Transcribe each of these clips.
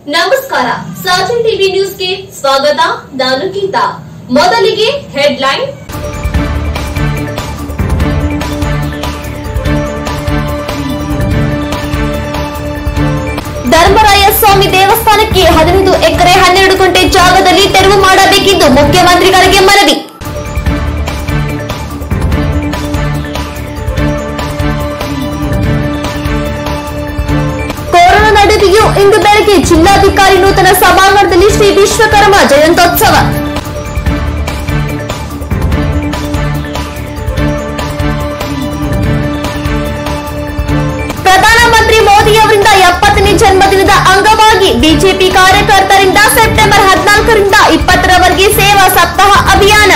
ನಮಸ್ಕಾರ ಸಾಜನ್ ಟಿವಿ ನ್ಯೂಸ್ಗೆ ಸ್ವಾಗತ ನಾನು ಗೀತಾ ಮೊದಲಿಗೆ ಹೆಡ್ಲೈನ್ ಧರ್ಮರಾಯ ಸ್ವಾಮಿ ದೇವಸ್ಥಾನಕ್ಕೆ ಹದಿನೈದು ಎಕರೆ ಹನ್ನೆರಡು ಗುಂಟೆ ಜಾಗದಲ್ಲಿ ತೆರವು ಮಾಡಬೇಕೆಂದು ಮುಖ್ಯಮಂತ್ರಿಗಳಿಗೆ ಮನವಿ ಕೊರೋನಾ ನಡುವೆಯೂ ಇಂದು ಬೆಳಗ್ಗೆ ಜಿಲ್ಲಾಧಿಕಾರಿ ನೂತನ ಸಭಾಂಗಣದಲ್ಲಿ ಶ್ರೀ ವಿಶ್ವಕರ್ಮ ಜಯಂತ್ಯೋತ್ಸವ ಪ್ರಧಾನಮಂತ್ರಿ ಮೋದಿ ಅವರಿಂದ ಎಪ್ಪತ್ತನೇ ಜನ್ಮದಿನದ ಅಂಗವಾಗಿ ಬಿಜೆಪಿ ಕಾರ್ಯಕರ್ತರಿಂದ ಸೆಪ್ಟೆಂಬರ್ ಹದಿನಾಲ್ಕರಿಂದ ಇಪ್ಪತ್ತರವರೆಗೆ ಸೇವಾ ಸಪ್ತಾಹ ಅಭಿಯಾನ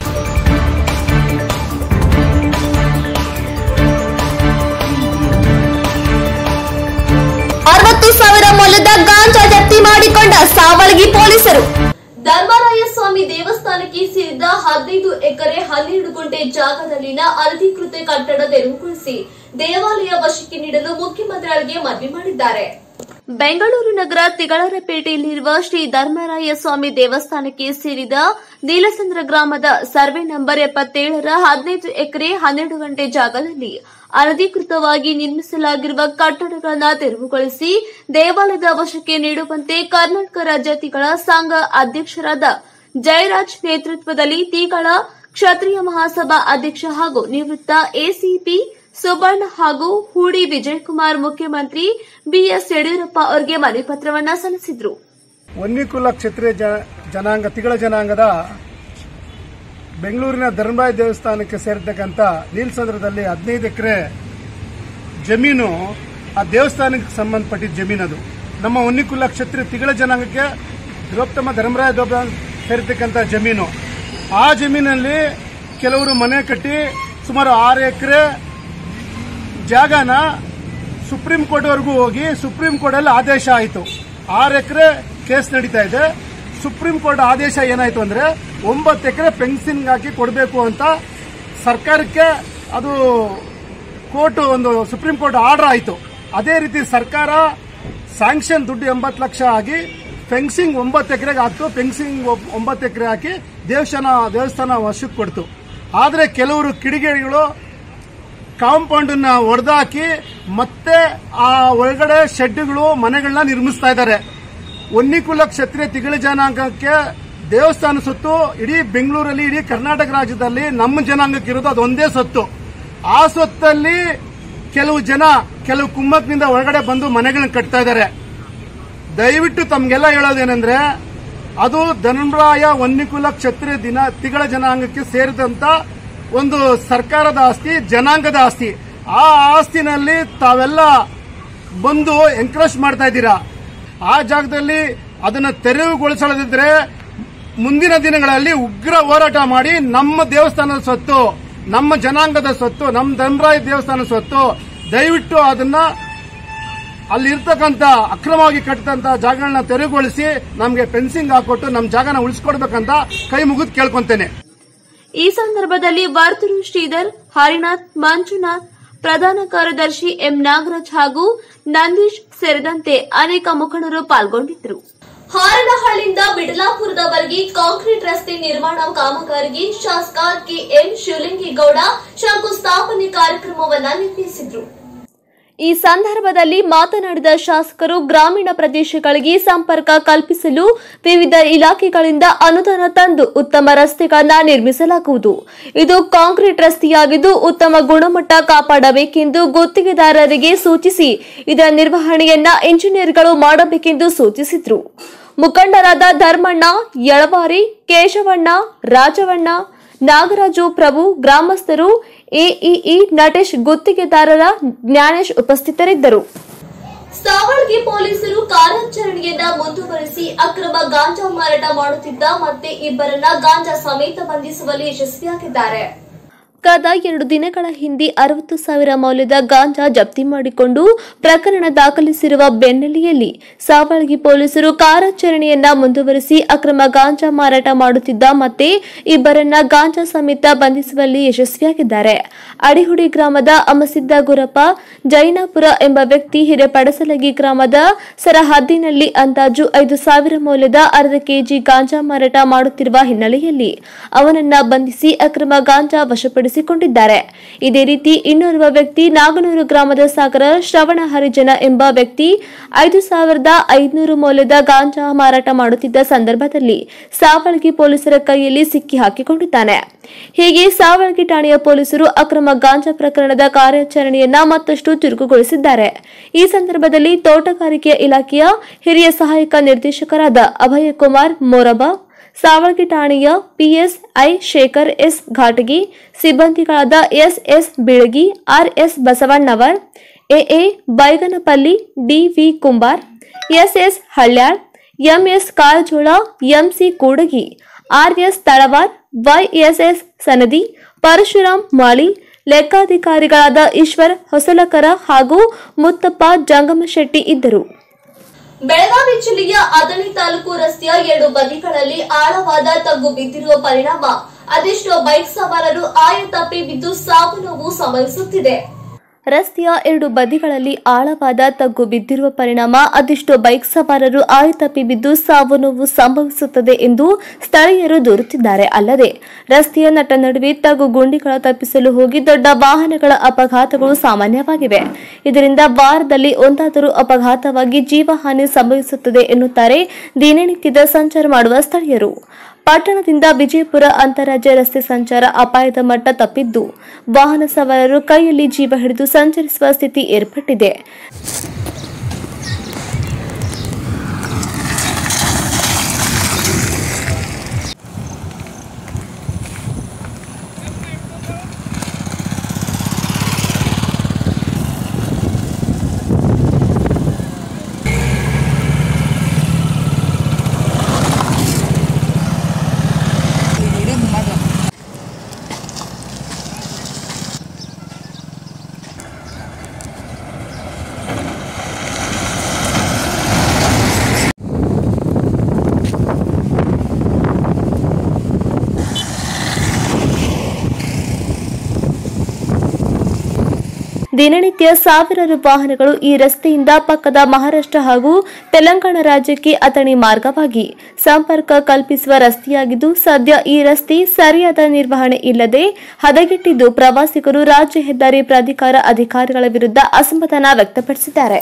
ಅರವತ್ತು ಸಾವಿರ ಮೊಲದ ಗಾಂಜಾ ಜಪ್ತಿ ಮಾಡಿಕೊಂಡ ಸಾವಳಗಿ ಪೊಲೀಸರು ಧರ್ಮರಾಯ ಸ್ವಾಮಿ ದೇವಸ್ಥಾನಕ್ಕೆ ಸೇರಿದ ಹದಿನೈದು ಎಕರೆ ಹನ್ನೆರಡು ಗುಂಟೆ ಜಾಗದಲ್ಲಿನ ಅನಧಿಕೃತ ಕಟ್ಟಡ ತೆರವುಗೊಳಿಸಿ ದೇವಾಲಯ ವಶಕ್ಕೆ ನೀಡಲು ಮುಖ್ಯಮಂತ್ರಿಗಳಿಗೆ ಮನವಿ ಮಾಡಿದ್ದಾರೆ ಬೆಂಗಳೂರು ನಗರ ತಿಗಳರಪೇಟೆಯಲ್ಲಿರುವ ಶ್ರೀ ಧರ್ಮರಾಯ ಸ್ವಾಮಿ ದೇವಸ್ಥಾನಕ್ಕೆ ಸೇರಿದ ನೀಲಸಂದ್ರ ಗ್ರಾಮದ ಸರ್ವೆ ನಂಬರ್ ಎಪ್ಪತ್ತೇಳರ ಹದಿನೈದು ಎಕರೆ ಹನ್ನೆರಡು ಗಂಟೆ ಜಾಗದಲ್ಲಿ ಅನಧಿಕೃತವಾಗಿ ನಿರ್ಮಿಸಲಾಗಿರುವ ಕಟ್ಟಡಗಳನ್ನು ತೆರವುಗೊಳಿಸಿ ದೇವಾಲಯದ ವಶಕ್ಕೆ ನೀಡುವಂತೆ ಕರ್ನಾಟಕ ರಾಜ್ಯ ತಿಗಳ ಸಂಘ ಅಧ್ಯಕ್ಷರಾದ ಜಯರಾಜ್ ನೇತೃತ್ವದಲ್ಲಿ ತಿಗಳ ಕ್ಷತ್ರಿಯ ಮಹಾಸಭಾ ಅಧ್ಯಕ್ಷ ಹಾಗೂ ನಿವೃತ್ತ ಎಸಿಪಿ ಸುಬರ್ಣ ಹಾಗೂ ಹೂಡಿ ವಿಜಯಕುಮಾರ್ ಮುಖ್ಯಮಂತ್ರಿ ಬಿಎಸ್ ಯಡಿಯೂರಪ್ಪ ಅವರಿಗೆ ಮನವಿ ಪತ್ರವನ್ನ ಸಲ್ಲಿಸಿದ್ರು ವನ್ನಿಕುಲ ಕ್ಷತ್ರಿಯ ಜ- ಜನಾಂಗ ತಿಗಳ ಜನಾಂಗದ ಬೆಂಗಳೂರಿನ ಧರ್ಮರಾಯ ದೇವಸ್ಥಾನಕ್ಕೆ ಸೇರಿರ್ತಕ್ಕಂಥ ನೀಲ್ಸಂದ್ರದಲ್ಲಿ ಹದಿನೈದು ಎಕರೆ ಜಮೀನು ಆ ದೇವಸ್ಥಾನಕ್ಕೆ ಸಂಬಂಧಪಟ್ಟಿದ್ದ ಜಮೀನದು ನಮ್ಮ ವನ್ನಿಕುಲ ಕ್ಷತ್ರಿಯ ತಿಗಳ ಜನಾಂಗಕ್ಕೆ ದ್ರೌಪ್ತಮ ಧರ್ಮರಾಯ ದೇವಸ್ಥಾನ ಸೇರಿರ್ತಕ್ಕಂಥ ಜಮೀನು ಆ ಜಮೀನಲ್ಲಿ ಕೆಲವರು ಮನೆ ಕಟ್ಟಿ ಸುಮಾರು ಆರು ಎಕರೆ ಜಾಗನ ಸುಪ್ರೀಂ ಕೋರ್ಟ್ವರೆಗೂ ಹೋಗಿ ಸುಪ್ರೀಂ ಕೋರ್ಟಲ್ಲಿ ಆದೇಶ ಆಯಿತು ಆರು ಎಕರೆ ಕೇಸ್ ನಡೀತಾ ಇದೆ ಸುಪ್ರೀಂ ಕೋರ್ಟ್ ಆದೇಶ ಏನಾಯ್ತು ಅಂದ್ರೆ ಒಂಬತ್ತು ಎಕರೆ ಪೆನ್ಸಿನ್ಗೆ ಹಾಕಿ ಕೊಡಬೇಕು ಅಂತ ಸರ್ಕಾರಕ್ಕೆ ಅದು ಕೋರ್ಟ್ ಒಂದು ಸುಪ್ರೀಂ ಕೋರ್ಟ್ ಆರ್ಡರ್ ಆಯಿತು ಅದೇ ರೀತಿ ಸರ್ಕಾರ ಸ್ಯಾಂಕ್ಷನ್ ದುಡ್ಡು ಎಂಬತ್ತು ಲಕ್ಷ ಆಗಿ ಫೆನ್ಸಿಂಗ್ ಒಂಬತ್ತು ಎಕರೆಗೆ ಹಾಕ್ತು ಫೆನ್ಸಿಂಗ್ ಒಂಬತ್ತು ಎಕರೆ ಹಾಕಿ ದೇವಸ್ಥಾನ ದೇವಸ್ಥಾನ ವಶಕ್ಕೆ ಕೊಡ್ತು ಆದರೆ ಕೆಲವರು ಕಿಡಿಗೇಡಿಗಳು ಕಾಂಪೌಂಡ್ ನ ಒಡೆದಾಕಿ ಮತ್ತೆ ಆ ಒಳಗಡೆ ಶೆಡ್ಗಳು ಮನೆಗಳನ್ನ ನಿರ್ಮಿಸ್ತಾ ಇದ್ದಾರೆ ಒನ್ನಿಕುಲ ಕ್ಷತ್ರಿಯ ತಿಗಳ ಜನಾಂಗಕ್ಕೆ ದೇವಸ್ಥಾನ ಸೊತ್ತು ಇಡೀ ಬೆಂಗಳೂರಲ್ಲಿ ಇಡೀ ಕರ್ನಾಟಕ ರಾಜ್ಯದಲ್ಲಿ ನಮ್ಮ ಜನಾಂಗಕ್ಕೆ ಇರೋದು ಅದೊಂದೇ ಸೊತ್ತು ಆ ಸೊತ್ತಲ್ಲಿ ಕೆಲವು ಜನ ಕೆಲವು ಕುಮ್ಮಕ್ನಿಂದ ಒಳಗಡೆ ಬಂದು ಮನೆಗಳನ್ನ ಕಟ್ತಾ ಇದ್ದಾರೆ ದಯವಿಟ್ಟು ತಮ್ಗೆಲ್ಲ ಹೇಳೋದೇನೆಂದ್ರೆ ಅದು ಧನುರಾಯ ವನ್ನಿಕುಲ ಕ್ಷತ್ರಿಯ ದಿನ ತಿಗಳ ಜನಾಂಗಕ್ಕೆ ಸೇರಿದಂತ ಒಂದು ಸರ್ಕಾರದ ಆಸ್ತಿ ಜನಾಂಗದ ಆಸ್ತಿ ಆ ಆಸ್ತಿನಲ್ಲಿ ತಾವೆಲ್ಲ ಬಂದು ಎಂಕರೇಜ್ ಮಾಡ್ತಾ ಇದ್ದೀರಾ ಆ ಜಾಗದಲ್ಲಿ ಅದನ್ನ ತೆರವುಗೊಳಿಸದಿದ್ರೆ ಮುಂದಿನ ದಿನಗಳಲ್ಲಿ ಉಗ್ರ ಹೋರಾಟ ಮಾಡಿ ನಮ್ಮ ದೇವಸ್ಥಾನದ ಸ್ವತ್ತು ನಮ್ಮ ಜನಾಂಗದ ಸ್ವತ್ತು ನಮ್ಮ ಧರ್ಮರಾಯ ದೇವಸ್ಥಾನದ ಸ್ವತ್ತು ದಯವಿಟ್ಟು ಅದನ್ನ ಅಲ್ಲಿ ಇರ್ತಕ್ಕಂಥ ಅಕ್ರಮವಾಗಿ ಕಟ್ಟಿದಂತ ಜಾಗಗಳನ್ನ ತೆರವುಗೊಳಿಸಿ ನಮಗೆ ಫೆನ್ಸಿಂಗ್ ಹಾಕೊಟ್ಟು ನಮ್ಮ ಜಾಗನ ಉಳಿಸ್ಕೊಡ್ಬೇಕಂತ ಕೈ ಮುಗಿದು ಕೇಳ್ಕೊಂತೇನೆ ಈ ಸಂದರ್ಭದಲ್ಲಿ ವರ್ತೂರು ಶ್ರೀಧರ್ ಹರಿನಾಥ್ ಮಂಜುನಾಥ್ ಪ್ರಧಾನ ಕಾರ್ಯದರ್ಶಿ ಎಂ ನಾಗರಾಜ್ ಹಾಗೂ ನಂದೀಶ್ ಸೇರಿದಂತೆ ಅನೇಕ ಮುಖಂಡರು ಪಾಲ್ಗೊಂಡಿದ್ದರು ಹಾರನಹಳ್ಳಿಯಿಂದ ಬಿಡಲಾಪುರದವರೆಗೆ ಕಾಂಕ್ರೀಟ್ ರಸ್ತೆ ನಿರ್ಮಾಣ ಕಾಮಗಾರಿಗೆ ಶಾಸಕ ಕೆಎನ್ ಶಿವಲಿಂಗೇಗೌಡ ಶಂಕುಸ್ಥಾಪನೆ ಕಾರ್ಯಕ್ರಮವನ್ನ ನಿರ್ವಹಿಸಿದ್ರು ಈ ಸಂದರ್ಭದಲ್ಲಿ ಮಾತನಾಡಿದ ಶಾಸಕರು ಗ್ರಾಮೀಣ ಪ್ರದೇಶಗಳಿಗೆ ಸಂಪರ್ಕ ಕಲ್ಪಿಸಲು ವಿವಿಧ ಇಲಾಖೆಗಳಿಂದ ಅನುದಾನ ತಂದು ಉತ್ತಮ ರಸ್ತೆಗಳನ್ನ ನಿರ್ಮಿಸಲಾಗುವುದು ಇದು ಕಾಂಕ್ರೀಟ್ ರಸ್ತೆಯಾಗಿದ್ದು ಉತ್ತಮ ಗುಣಮಟ್ಟ ಕಾಪಾಡಬೇಕೆಂದು ಗುತ್ತಿಗೆದಾರರಿಗೆ ಸೂಚಿಸಿ ಇದರ ನಿರ್ವಹಣೆಯನ್ನ ಇಂಜಿನಿಯರ್ಗಳು ಮಾಡಬೇಕೆಂದು ಸೂಚಿಸಿದರು ಮುಖಂಡರಾದ ಧರ್ಮಣ್ಣ ಯಳವಾರಿ ಕೇಶವಣ್ಣ ರಾಜವಣ್ಣ ನಾಗರಾಜು ಪ್ರಭು ಗ್ರಾಮಸ್ಥರು ಎಇಇ ನಟೇಶ್ ಗುತ್ತಿಗೆದಾರರ ಜ್ಞಾನೇಶ್ ಉಪಸ್ಥಿತರಿದ್ದರು ಸಾವಳಗಿ ಪೊಲೀಸರು ಕಾರ್ಯಾಚರಣೆಯನ್ನ ಮುಂದುವರೆಸಿ ಅಕ್ರಮ ಗಾಂಜಾ ಮಾರಾಟ ಮಾಡುತ್ತಿದ್ದ ಮತ್ತೆ ಇಬ್ಬರನ್ನ ಗಾಂಜಾ ಸಮೇತ ಬಂಧಿಸುವಲ್ಲಿ ಯಶಸ್ವಿಯಾಗಿದ್ದಾರೆ ಕಳೆದ ಎರಡು ದಿನಗಳ ಹಿಂದೆ ಅರವತ್ತು ಸಾವಿರ ಮೌಲ್ಯದ ಗಾಂಜಾ ಜಪ್ತಿ ಮಾಡಿಕೊಂಡು ಪ್ರಕರಣ ದಾಖಲಿಸಿರುವ ಬೆನ್ನಲ್ಲಿಯಲ್ಲಿ ಸಾವಳಗಿ ಪೊಲೀಸರು ಕಾರ್ಯಾಚರಣೆಯನ್ನ ಮುಂದುವರಿಸಿ ಅಕ್ರಮ ಗಾಂಜಾ ಮಾರಾಟ ಮಾಡುತ್ತಿದ್ದ ಮತ್ತೆ ಇಬ್ಬರನ್ನ ಗಾಂಜಾ ಸಮೇತ ಬಂಧಿಸುವಲ್ಲಿ ಯಶಸ್ವಿಯಾಗಿದ್ದಾರೆ ಅಡಿಹುಡಿ ಗ್ರಾಮದ ಅಮಸಿದ್ದ ಗುರಪ್ಪ ಜೈನಾಪುರ ಎಂಬ ವ್ಯಕ್ತಿ ಹಿರೇಪಡಸಲಗಿ ಗ್ರಾಮದ ಸರಹದ್ದಿನಲ್ಲಿ ಅಂದಾಜು ಐದು ಸಾವಿರ ಮೌಲ್ಯದ ಅರ್ಧ ಕೆಜಿ ಗಾಂಜಾ ಮಾರಾಟ ಮಾಡುತ್ತಿರುವ ಹಿನ್ನೆಲೆಯಲ್ಲಿ ಅವನನ್ನ ಬಂಧಿಸಿ ಅಕ್ರಮ ಗಾಂಜಾ ವಶಪಡಿಸಿಕೊಂಡಿದ್ದಾರೆ ಇದೇ ರೀತಿ ಇನ್ನೋರ್ವ ವ್ಯಕ್ತಿ ನಾಗನೂರು ಗ್ರಾಮದ ಸಾಗರ ಶ್ರವಣ ಹರಿಜನ ಎಂಬ ವ್ಯಕ್ತಿ ಐದು ಸಾವಿರದ ಐದುನೂರು ಮೌಲ್ಯದ ಗಾಂಜಾ ಮಾರಾಟ ಮಾಡುತ್ತಿದ್ದ ಸಂದರ್ಭದಲ್ಲಿ ಸಾವಳಗಿ ಪೊಲೀಸರ ಕೈಯಲ್ಲಿ ಸಿಕ್ಕಿ ಹಾಕಿಕೊಂಡಿದ್ದಾನೆ ಹೀಗೆ ಸಾವಳಗಿ ಠಾಣೆಯ ಪೊಲೀಸರು ಅಕ್ರಮ ಗಾಂಜಾ ಪ್ರಕರಣದ ಕಾರ್ಯಾಚರಣೆಯನ್ನ ಮತ್ತಷ್ಟು ಚುರುಕುಗೊಳಿಸಿದ್ದಾರೆ ಈ ಸಂದರ್ಭದಲ್ಲಿ ತೋಟಗಾರಿಕೆ ಇಲಾಖೆಯ ಹಿರಿಯ ಸಹಾಯಕ ನಿರ್ದೇಶಕರಾದ ಅಭಯ ಕುಮಾರ್ ಮೋರಬಾ ಸಾವಳಗಿ ಠಾಣೆಯ ಪಿಎಸ್ಐ ಶೇಖರ್ ಎಸ್ ಘಾಟಗಿ ಸಿಬ್ಬಂದಿಗಳಾದ SS Beelagi RS Basavannavar AA Baiganapalli DV Kumbar SS Halyal MS Karajola MC Kudagi RS Talawar YSS Sanadi Parashuram Mali ಲೆಕ್ಕಾಧಿಕಾರಿಗಳಾದ ಈಶ್ವರ್ ಹೊಸಲಕರ ಹಾಗೂ ಮುತ್ತಪ್ಪ ಜಂಗಮಶೆಟ್ಟಿ ಇದ್ದರು ಬೆಳಗಾವಿ ಜಿಲ್ಲೆಯ ಅದಣಿ ತಾಲೂಕು ರಸ್ತೆಯ ಎರಡು ಬದಿಗಳಲ್ಲಿ ಆಳವಾದ ತಗ್ಗು ಬಿದ್ದಿರುವ ಪರಿಣಾಮ ಅದೆಷ್ಟೋ ಬೈಕ್ ಸವಾರರು ಆಯ ತಪ್ಪಿ ಬಿದ್ದು ಸಾವು ನೋವು ಸಂಭವಿಸುತ್ತಿದೆ ರಸ್ತೆಯ ಎರಡು ಬದಿಗಳಲ್ಲಿ ಆಳವಾದ ತಗ್ಗು ಬಿದ್ದಿರುವ ಪರಿಣಾಮ ಅದೆಷ್ಟೋ ಬೈಕ್ ಸವಾರರು ಆಯತಪ್ಪಿ ಬಿದ್ದು ಸಾವು ನೋವು ಸಂಭವಿಸುತ್ತದೆ ಎಂದು ಸ್ಥಳೀಯರು ದೂರುತ್ತಿದ್ದಾರೆ ಅಲ್ಲದೆ ರಸ್ತೆಯ ನಟ ನಡುವೆ ತಗ್ಗು ಗುಂಡಿಗಳ ತಪ್ಪಿಸಲು ಹೋಗಿ ದೊಡ್ಡ ವಾಹನಗಳ ಅಪಘಾತಗಳು ಸಾಮಾನ್ಯವಾಗಿವೆ ಇದರಿಂದ ವಾರದಲ್ಲಿ ಒಂದಾದರೂ ಅಪಘಾತವಾಗಿ ಜೀವಹಾನಿ ಸಂಭವಿಸುತ್ತದೆ ಎನ್ನುತ್ತಾರೆ ದಿನನಿತ್ಯದ ಸಂಚಾರ ಮಾಡುವ ಸ್ಥಳೀಯರು ಪಟ್ಟಣದಿಂದ ವಿಜಯಪುರ ಅಂತಾರಾಜ್ಯ ರಸ್ತೆ ಸಂಚಾರ ಅಪಾಯದ ಮಟ್ಟ ತಪ್ಪಿದ್ದು ವಾಹನ ಸವಾರರು ಕೈಯಲ್ಲಿ ಜೀವ ಹಿಡಿದು ಸಂಚರಿಸುವ ಸ್ಥಿತಿ ಏರ್ಪಟ್ಟಿದೆ ದಿನನಿತ್ಯ ಸಾವಿರಾರು ವಾಹನಗಳು ಈ ರಸ್ತೆಯಿಂದ ಪಕ್ಕದ ಮಹಾರಾಷ್ಟ್ರ ಹಾಗೂ ತೆಲಂಗಾಣ ರಾಜ್ಯಕ್ಕೆ ಅಥಣಿ ಮಾರ್ಗವಾಗಿ ಸಂಪರ್ಕ ಕಲ್ಪಿಸುವ ರಸ್ತೆಯಾಗಿದ್ದು ಸದ್ಯ ಈ ರಸ್ತೆ ಸರಿಯಾದ ನಿರ್ವಹಣೆ ಇಲ್ಲದೆ ಹದಗೆಟ್ಟಿದ್ದು ಪ್ರವಾಸಿಗರು ರಾಜ್ಯ ಹೆದ್ದಾರಿ ಪ್ರಾಧಿಕಾರ ಅಧಿಕಾರಿಗಳ ವಿರುದ್ಧ ಅಸಮಾಧಾನ ವ್ಯಕ್ತಪಡಿಸಿದ್ದಾರೆ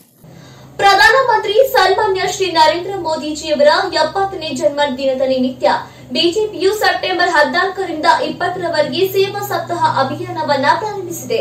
ಪ್ರಧಾನಮಂತ್ರಿ ಸನ್ಮಾನ್ಯ ಶ್ರೀ ನರೇಂದ್ರ ಮೋದಿಜಿಯವರ ಎಪ್ಪತ್ತನೇ ಜನ್ಮದಿನದ ನಿಮಿತ್ತ ಬಿಜೆಪಿಯು ಸೆಪ್ಟೆಂಬರ್ ಹದಿನಾಲ್ಕರಿಂದ ಇಪ್ಪತ್ತರವರೆಗೆ ಸೇವಾ ಸಪ್ತಾಹ ಅಭಿಯಾನವನ್ನ ಪ್ರಾರಂಭಿಸಿದೆ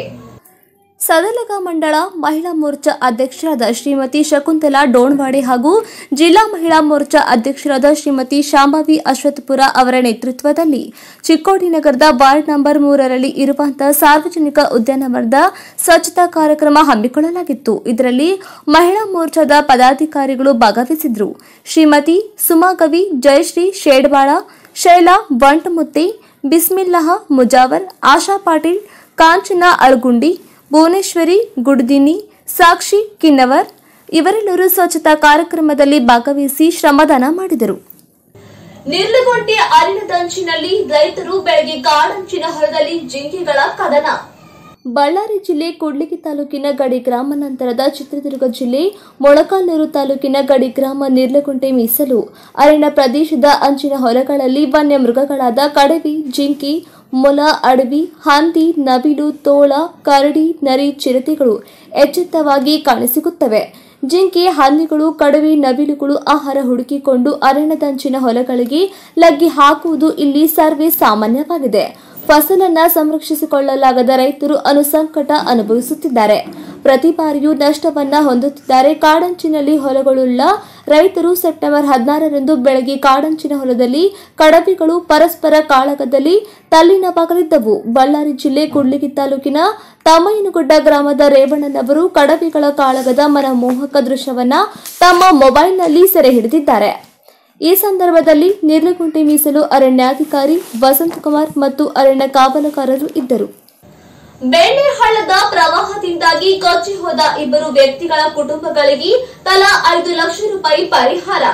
ಸದಲಗ ಮಂಡಳ ಮಹಿಳಾ ಮೋರ್ಚಾ ಅಧ್ಯಕ್ಷರಾದ ಶ್ರೀಮತಿ ಶಕುಂತಲಾ ಡೋಣ್ವಾಡೆ ಹಾಗೂ ಜಿಲ್ಲಾ ಮಹಿಳಾ ಮೋರ್ಚಾ ಅಧ್ಯಕ್ಷರಾದ ಶ್ರೀಮತಿ ಶಾಂಭವಿ ಅಶ್ವತ್ಪುರ ಅವರ ನೇತೃತ್ವದಲ್ಲಿ ಚಿಕ್ಕೋಡಿ ನಗರದ ವಾರ್ಡ್ ನಂಬರ್ ಮೂರರಲ್ಲಿ ಇರುವಂತಹ ಸಾರ್ವಜನಿಕ ಉದ್ಯಾನವನದ ಸ್ವಚ್ಛತಾ ಕಾರ್ಯಕ್ರಮ ಹಮ್ಮಿಕೊಳ್ಳಲಾಗಿತ್ತು ಇದರಲ್ಲಿ ಮಹಿಳಾ ಮೋರ್ಚಾದ ಪದಾಧಿಕಾರಿಗಳು ಭಾಗವಹಿಸಿದ್ರು ಶ್ರೀಮತಿ ಸುಮಾಗವಿ ಜಯಶ್ರೀ ಶೇಡ್ವಾಳ ಶೈಲಾ ಬಂಟಮುತ್ತಿ ಬಿಸ್ಮಿಲ್ಲಹ ಮುಜಾವರ್ ಆಶಾ ಪಾಟೀಲ್ ಕಾಂಚನಾ ಅಳ್ಗುಂಡಿ ಭುವನೇಶ್ವರಿ ಗುಡ್ದಿನಿ ಸಾಕ್ಷಿ ಕಿನ್ನವರ್ ಇವರೆಲ್ಲರೂ ಸ್ವಚ್ಛತಾ ಕಾರ್ಯಕ್ರಮದಲ್ಲಿ ಭಾಗವಹಿಸಿ ಶ್ರಮದಾನ ಮಾಡಿದರು ನಿರ್ಲಗೊಂಟೆ ಅರಣ್ಯದಂಚಿನಲ್ಲಿ ರೈತರು ಬೆಳಗ್ಗೆ ಕಾಡಂಚಿನ ಹೊಲದಲ್ಲಿ ಜಿಂಕೆಗಳ ಕದನ ಬಳ್ಳಾರಿ ಜಿಲ್ಲೆ ಕೂಡ್ಲಿಗಿ ತಾಲೂಕಿನ ಗಡಿ ಗ್ರಾಮ ನಂತರದ ಚಿತ್ರದುರ್ಗ ಜಿಲ್ಲೆ ಮೊಳಕಾಲ್ಮೂರು ತಾಲೂಕಿನ ಗಡಿ ಗ್ರಾಮ ನಿರ್ಲಗುಂಟೆ ಮೀಸಲು ಅರಣ್ಯ ಪ್ರದೇಶದ ಅಂಚಿನ ಹೊಲಗಳಲ್ಲಿ ವನ್ಯ ಮೃಗಗಳಾದ ಕಡವಿ ಜಿಂಕಿ ಮೊಲ ಅಡವಿ ಹಂದಿ ನವಿಲು ತೋಳ ಕರಡಿ ನರಿ ಚಿರತೆಗಳು ಎಚ್ಚೆತ್ತವಾಗಿ ಕಾಣಸಿಗುತ್ತವೆ ಜಿಂಕೆ ಹಂದಿಗಳು ಕಡವೆ ನವಿಲುಗಳು ಆಹಾರ ಹುಡುಕಿಕೊಂಡು ಅರಣ್ಯದಂಚಿನ ಹೊಲಗಳಿಗೆ ಲಗ್ಗಿ ಹಾಕುವುದು ಇಲ್ಲಿ ಸರ್ವೇ ಸಾಮಾನ್ಯವಾಗಿದೆ ಫಸಲನ್ನ ಸಂರಕ್ಷಿಸಿಕೊಳ್ಳಲಾಗದ ರೈತರು ಅನುಸಂಕಟ ಅನುಭವಿಸುತ್ತಿದ್ದಾರೆ ಪ್ರತಿ ಬಾರಿಯೂ ನಷ್ಟವನ್ನ ಹೊಂದುತ್ತಿದ್ದಾರೆ ಕಾಡಂಚಿನಲ್ಲಿ ಹೊಲಗಳುಳ್ಳ ರೈತರು ಸೆಪ್ಟೆಂಬರ್ ಹದಿನಾರರಂದು ಬೆಳಗ್ಗೆ ಕಾಡಂಚಿನ ಹೊಲದಲ್ಲಿ ಕಡವೆಗಳು ಪರಸ್ಪರ ಕಾಳಗದಲ್ಲಿ ತಲ್ಲಿನವಾಗಲಿದ್ದವು ಬಳ್ಳಾರಿ ಜಿಲ್ಲೆ ಕೂಡ್ಲಿಗಿ ತಾಲೂಕಿನ ತಮ್ಮಯ್ಯನಗುಡ್ಡ ಗ್ರಾಮದ ರೇವಣ್ಣನವರು ಕಡವೆಗಳ ಕಾಳಗದ ಮನಮೋಹಕ ದೃಶ್ಯವನ್ನ ತಮ್ಮ ಮೊಬೈಲ್ನಲ್ಲಿ ಸೆರೆ ಹಿಡಿದಿದ್ದಾರೆ ಈ ಸಂದರ್ಭದಲ್ಲಿ ನಿರ್ಲಗುಂಟೆ ಮೀಸಲು ಅರಣ್ಯಾಧಿಕಾರಿ ವಸಂತಕುಮಾರ್ ಮತ್ತು ಅರಣ್ಯ ಕಾವಲುಗಾರರು ಇದ್ದರು ಬೆಣ್ಣೆಹಳ್ಳದ ಪ್ರವಾಹದಿಂದಾಗಿ ಕೊಚ್ಚಿ ಹೋದ ಇಬ್ಬರು ವ್ಯಕ್ತಿಗಳ ಕುಟುಂಬಗಳಿಗೆ ತಲಾ ಐದು ಲಕ್ಷ ರೂಪಾಯಿ ಪರಿಹಾರ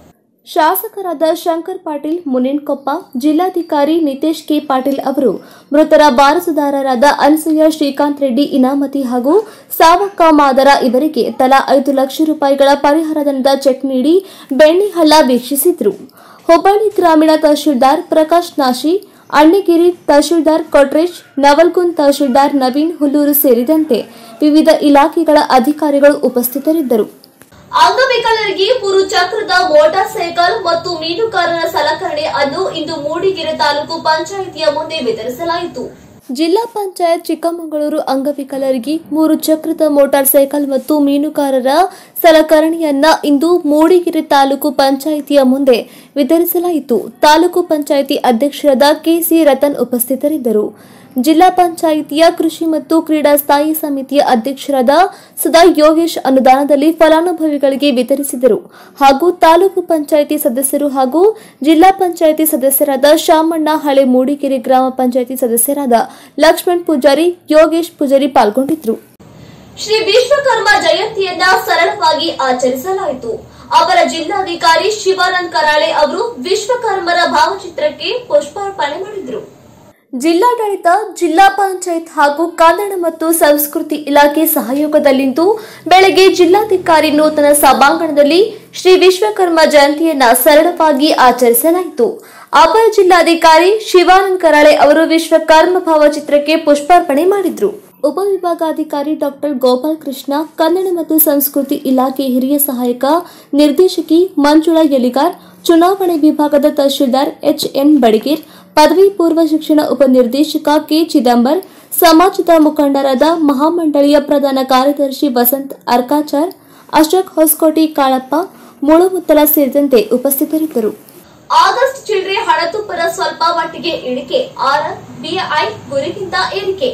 ಶಾಸಕರಾದ ಶಂಕರ್ ಪಾಟೀಲ್ ಮುನೇನ್ಕೊಪ್ಪ ಜಿಲ್ಲಾಧಿಕಾರಿ ನಿತೇಶ್ ಕೆ ಪಾಟೀಲ್ ಅವರು ಮೃತರ ವಾರಸುದಾರರಾದ ಅನ್ಸೂಯ ಶ್ರೀಕಾಂತ್ ರೆಡ್ಡಿ ಇನಾಮತಿ ಹಾಗೂ ಸಾವಕ್ಕ ಮಾದರ ಇವರಿಗೆ ತಲಾ ಐದು ಲಕ್ಷ ರೂಪಾಯಿಗಳ ಪರಿಹಾರಧನದ ಚೆಕ್ ನೀಡಿ ಬೆಣ್ಣಿಹಳ್ಳ ವೀಕ್ಷಿಸಿದ್ರು ಹುಬ್ಬಳ್ಳಿ ಗ್ರಾಮೀಣ ತಹಶೀಲ್ದಾರ್ ಪ್ರಕಾಶ್ ನಾಶಿ ಅಣ್ಣಿಗಿರಿ ತಹಶೀಲ್ದಾರ್ ಕೊಟ್ರೇಶ್ ನವಲ್ಗುಂದ್ ತಹಶೀಲ್ದಾರ್ ನವೀನ್ ಹುಲ್ಲೂರು ಸೇರಿದಂತೆ ವಿವಿಧ ಇಲಾಖೆಗಳ ಅಧಿಕಾರಿಗಳು ಉಪಸ್ಥಿತರಿದ್ದರು ಅಂಗವಿಕಲರಿಗೆ ಮೂರು ಚಕ್ರದ ಮೋಟಾರ್ ಸೈಕಲ್ ಮತ್ತು ಮೀನುಗಾರರ ಸಲಕರಣೆ ಅನ್ನು ಇಂದು ಮೂಡಿಗೆರೆ ತಾಲೂಕು ಪಂಚಾಯಿತಿಯ ಮುಂದೆ ವಿತರಿಸಲಾಯಿತು ಜಿಲ್ಲಾ ಪಂಚಾಯತ್ ಚಿಕ್ಕಮಗಳೂರು ಅಂಗವಿಕಲರಿಗೆ ಮೂರು ಚಕ್ರದ ಮೋಟಾರ್ ಸೈಕಲ್ ಮತ್ತು ಮೀನುಗಾರರ ಸಲಕರಣೆಯನ್ನ ಇಂದು ಮೂಡಿಗೆರೆ ತಾಲೂಕು ಪಂಚಾಯಿತಿಯ ಮುಂದೆ ವಿತರಿಸಲಾಯಿತು ತಾಲೂಕು ಪಂಚಾಯಿತಿ ಅಧ್ಯಕ್ಷರಾದ ಕೆಸಿ ರತನ್ ಉಪಸ್ಥಿತರಿದ್ದರು ಜಿಲ್ಲಾ ಪಂಚಾಯಿತಿಯ ಕೃಷಿ ಮತ್ತು ಕ್ರೀಡಾ ಸ್ಥಾಯಿ ಸಮಿತಿಯ ಅಧ್ಯಕ್ಷರಾದ ಸದಾ ಯೋಗೇಶ್ ಅನುದಾನದಲ್ಲಿ ಫಲಾನುಭವಿಗಳಿಗೆ ವಿತರಿಸಿದರು ಹಾಗೂ ತಾಲೂಕು ಪಂಚಾಯಿತಿ ಸದಸ್ಯರು ಹಾಗೂ ಜಿಲ್ಲಾ ಪಂಚಾಯಿತಿ ಸದಸ್ಯರಾದ ಶಾಮಣ್ಣ ಹಳೆ ಮೂಡಿಗೆರೆ ಗ್ರಾಮ ಪಂಚಾಯಿತಿ ಸದಸ್ಯರಾದ ಲಕ್ಷ್ಮಣ್ ಪೂಜಾರಿ ಯೋಗೇಶ್ ಪೂಜಾರಿ ಪಾಲ್ಗೊಂಡಿದ್ರು ಶ್ರೀ ವಿಶ್ವಕರ್ಮ ಜಯಂತಿಯನ್ನ ಸರಳವಾಗಿ ಆಚರಿಸಲಾಯಿತು ಅವರ ಜಿಲ್ಲಾಧಿಕಾರಿ ಶಿವಾನಂದ್ ಕರಾಳೆ ಅವರು ವಿಶ್ವಕರ್ಮರ ಭಾವಚಿತ್ರಕ್ಕೆ ಪುಷ್ಪಾರ್ಪಣೆ ಮಾಡಿದರು ಜಿಲ್ಲಾಡಳಿತ ಜಿಲ್ಲಾ ಪಂಚಾಯತ್ ಹಾಗೂ ಕನ್ನಡ ಮತ್ತು ಸಂಸ್ಕೃತಿ ಇಲಾಖೆ ಸಹಯೋಗದಲ್ಲಿಂದು ಬೆಳಗ್ಗೆ ಜಿಲ್ಲಾಧಿಕಾರಿ ನೂತನ ಸಭಾಂಗಣದಲ್ಲಿ ಶ್ರೀ ವಿಶ್ವಕರ್ಮ ಜಯಂತಿಯನ್ನ ಸರಳವಾಗಿ ಆಚರಿಸಲಾಯಿತು ಅಪರ ಜಿಲ್ಲಾಧಿಕಾರಿ ಶಿವಾನಂದ್ ಕರಾಳೆ ಅವರು ವಿಶ್ವಕರ್ಮ ಭಾವಚಿತ್ರಕ್ಕೆ ಪುಷ್ಪಾರ್ಪಣೆ ಮಾಡಿದ್ರು ಉಪವಿಭಾಗಾಧಿಕಾರಿ ಡಾಕ್ಟರ್ ಗೋಪಾಲ್ ಕೃಷ್ಣ ಕನ್ನಡ ಮತ್ತು ಸಂಸ್ಕೃತಿ ಇಲಾಖೆ ಹಿರಿಯ ಸಹಾಯಕ ನಿರ್ದೇಶಕಿ ಮಂಜುಳಾ ಯಲಿಗಾರ್ ಚುನಾವಣೆ ವಿಭಾಗದ ತಹಶೀಲ್ದಾರ್ ಎಚ್ ಎನ್ ಬಡಿಗೇರ್ ಪದವಿ ಪೂರ್ವ ಶಿಕ್ಷಣ ಉಪನಿರ್ದೇಶಕ ಕೆ ಚಿದಂಬರ್ ಸಮಾಜದ ಮುಖಂಡರಾದ ಮಹಾಮಂಡಳಿಯ ಪ್ರಧಾನ ಕಾರ್ಯದರ್ಶಿ ವಸಂತ್ ಅರ್ಕಾಚಾರ್ ಅಶೋಕ್ ಹೊಸಕೋಟಿ ಕಾಳಪ್ಪ ಮುಳುಮುತ್ತಲ ಸೇರಿದಂತೆ ಉಪಸ್ಥಿತರಿದ್ದರು ಆಗಸ್ಟ್ ಚಿಲ್ಲರೆ ಹಣದುಬ್ಬರ ಸ್ವಲ್ಪ ಮಟ್ಟಿಗೆ ಇಳಿಕೆ ಆರ್ ಬಿಐ ಗುರಿಗಿಂತ ಏರಿಕೆ